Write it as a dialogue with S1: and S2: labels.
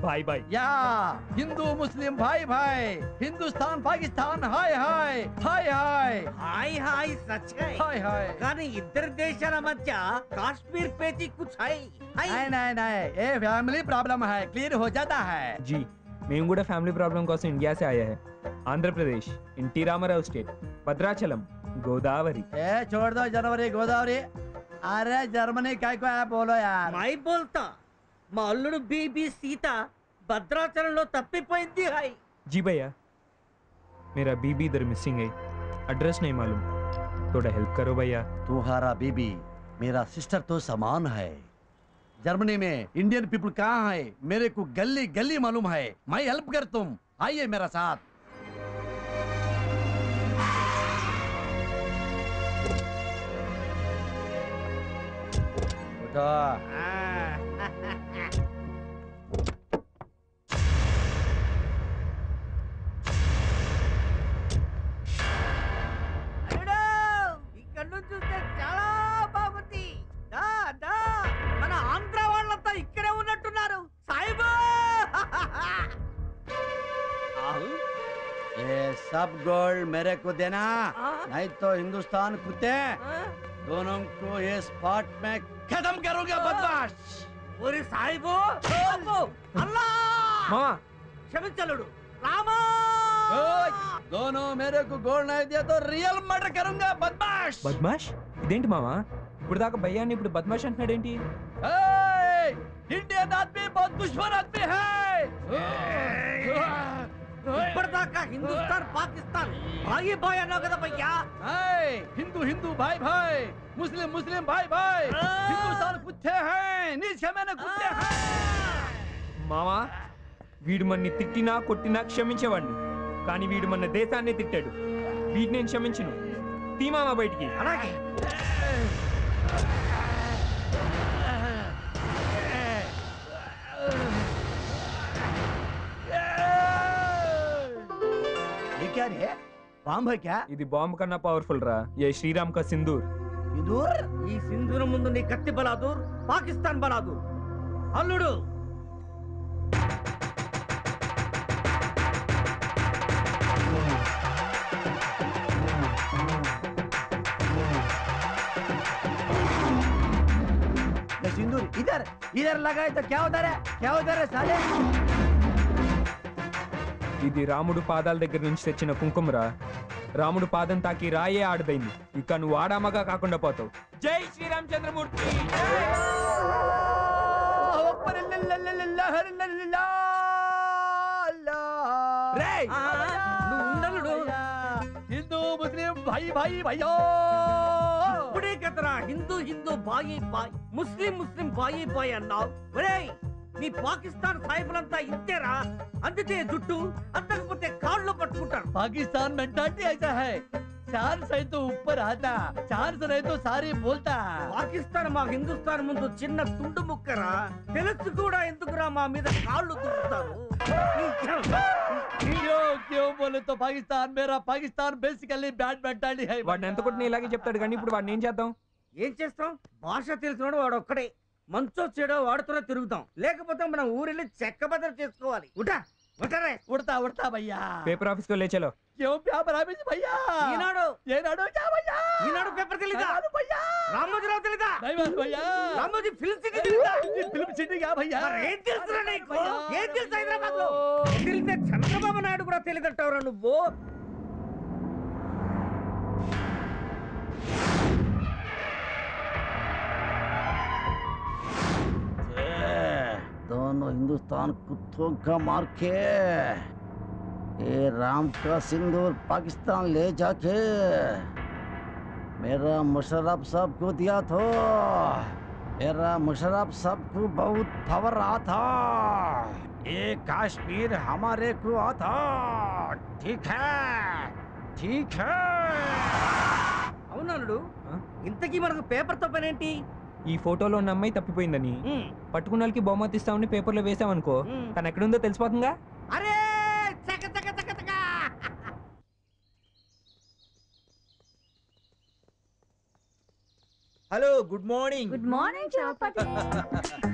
S1: भाई भाई
S2: యా హిందూ ముస్లిం భాయ్ భాయ్ హిందుస్థాన్ పాకిస్తాన్ హాయ్ హాయ్ హాయ్ హాయ్
S3: హాయ్ హాయ్ సచ్ హై
S2: హాయ్ హాయ్
S3: కానీ ఇద్దరు దేశాల మధ్య కాశ్మీర్ పేచి కుచ్ హై హై
S2: नहीं नहीं नहीं ये फैमिली प्रॉब्लम है क्लियर हो जाता है
S1: जी మేము కూడా ఫ్యామిలీ ప్రాబ్లం కోసం ఇండియా से आया है ఆంధ్రప్రదేశ్ ఎన్టీ రామారావు స్టేట్ భద్రాచలం గోదావరి
S2: ए छोड़ दो जनवरी गोदावरी अरे जर्मनी काय को है बोलो यार
S3: మై బోల్తా మా అల్లుడు బీబీ సీత భద్రాచలంలో తప్పిపోయింది హై
S1: जी भैया मेरा बीबी इधर मिसिंग है एड्रेस नहीं मालूम थोड़ा हेल्प करो भैया
S2: तुम्हारा बीबी मेरा सिस्टर तो समान है जर्मनी में इंडियन पीपल कहाँ है मेरे को गली गली मालूम है मैं हेल्प कर तुम आइए मेरा साथ उठो
S3: అల్లుడు ఇక్కడ నుంచి చూస్తే చాలా బాగుంది దా దా మన ఆంధ్ర వాళ్ళంతా ఇక్కడే ఉన్నట్టున్నారు సాయిబు
S2: ये सब गोल्ड मेरे को देना
S3: हाँ?
S2: नहीं तो हिंदुस्तान कुत्ते दोनों को ये स्पॉट में खत्म करूंगा बदमाश
S3: ఒరి సాయిబు అబ్బో! అల్లా
S1: మామా
S3: క్షమించలుడు రామా
S2: ओए, दोनों मेरे को गोल्ड नहीं दिया तो रियल मर्डर करूंगा बदमाश
S1: బద్మాష్ ఇదేంటి మామా ఇప్పుడు దాకా భయ్యాన్ని ఇప్పుడు బద్మాష్ అంటున్నాడేంటి
S2: ए, इंडियन आदमी बहुत दुश्मन आदमी है
S3: ఇప్పటిదాకా హిందుస్థాన్ పాకిస్తాన్ బాయి బాయ్ అన్నావు కదా భయ్యా
S2: ए, हिंदू हिंदू भाई भाई मुस्लिम मुस्लिम भाई भाई
S3: हाँ।
S2: हिंदुस्तान कुत्ते हैं नीचे मैंने कुत्ते हैं
S1: మామా వీడు మన్ని తిట్టినా కొట్టినా క్షమించేవాడిని కానీ వీడు మన దేశాన్ని తిట్టాడు వీడిని నేను క్షమించను తీ మామా బయటికి
S3: అలాగే
S2: ये क्या रे बाम है क्या
S1: ఇది బాంబు కన్నా పవర్ఫుల్ రా ఏ శ్రీరామ్ కా సింధూర్
S2: इधर
S3: ఈ సింధూరం ముందు నీ కత్తి బలాదూర్ పాకిస్తాన్ బలాదూర్ అల్లుడు
S2: ये सिंदूर इधर इधर लगाए तो क्या उधर है क्या उधर है साले
S1: ఇది రాముడు పాదాల దగ్గర నుంచి తెచ్చిన కుంకుమరా రాముడు పాదం తాకి రాయే ఆడదైంది ఇక నువ్వు ఆడామగా కాకుండా పోతావు జై శ్రీరామ్ చంద్రమూర్తి
S2: अल्लाहु अकबर, अल्लाह, अल्लाह, अल्लाह, अल्लाह।
S1: రేయ్!
S3: ఆ, నువ్వు ఉండలుడు
S2: हिंदू मुस्लिम भाई भाई भाइयों
S3: ఇప్పుడే కదరా హిందూ హిందూ బాయి బాయ్ ముస్లిం ముస్లిం బాయి బాయ్ అన్నావు ఒరేయ్ నీ పాకిస్తాన్ సాయిబులంతా ఇంతేరా అందుకే జుట్టు అంతకపోతే కాళ్ళు పట్టుకుంటారు
S2: पाकिस्तान मेंटालिटी ऐसा है चांस है तो ऊपर आता चांस नहीं तो सारी बोलता
S3: పాకిస్తాన్ మా హిందుస్థాన్ ముందు చిన్న తుండు ముక్కరా తెలుసు కూడా ఎందుకురా మా మీద కాళ్ళు దుక్కుతారు
S2: क्यों क्यों बोले तो पाकिस्तान मेरा पाकिस्तान बेसिकली बैड मेंटालिटी है
S1: వాడిని ఎంత కొట్టినా ఇలాగే చెప్తాడు కానీ ఇప్పుడు వాడిని ఏం చేద్దాం
S3: ఏం చేస్తాం భాష తెలిసినోడు వాడు ఒక్కడే మంచో చెడో వాడుతూనే తిరుగుతాం లేకపోతే మనం ఊరెళ్ళి చెక్క బదలు చేసుకోవాలి ఉటా ఉటరే
S2: उड़ता उड़ता भैया
S1: పేపర్ ఆఫీస్ को ले चलो
S2: क्यों प्या बराबर भैया
S3: ఈనాడు
S2: ये नाडो क्या भैया
S3: ఈనాడు పేపర్ తెలీదా
S2: नाडो भैया
S3: రామోజీరావు తెలీదా
S2: नहीं बात भैया
S3: రామోజీ ఫిల్మ్ సిటీ తెలీదా
S2: ये फिल्म सिटी क्या भैया
S3: మరి ఏం తెలుసురా నీకు ఏం తెలుసు హైదరాబాద్ లో తెలిస్తే చంద్రబాబు నాయుడు కూడా తెలియదంటావురా నువ్వు
S2: दोनों हिंदुस्तान कुत्तों का मार के ये राम का सिंदूर पाकिस्तान ले जाके मेरा मुशर्रफ साहब को दिया था मेरा मुशर्रफ साहब को बहुत पावर रहा था ये कश्मीर हमारे को आता ठीक है ठीक है
S3: అవునల్లుడు
S1: ఆ?
S3: ఇంతకీ మనకు పేపర్ తో పనేంటి
S1: ఈ ఫోటోలో ఉన్న అమ్మాయి తప్పిపోయిందని
S3: ఉమ్,
S1: పట్టుకున్న వాళ్ళకి బహుమతి ఇస్తామని పేపర్లో వేసామనుకో
S3: ఉమ్.
S1: తను ఎక్కడుందో తెలిసిపోతుందా
S3: అరే చక చక చక చక
S4: hello good morning
S5: good morning Chalapathi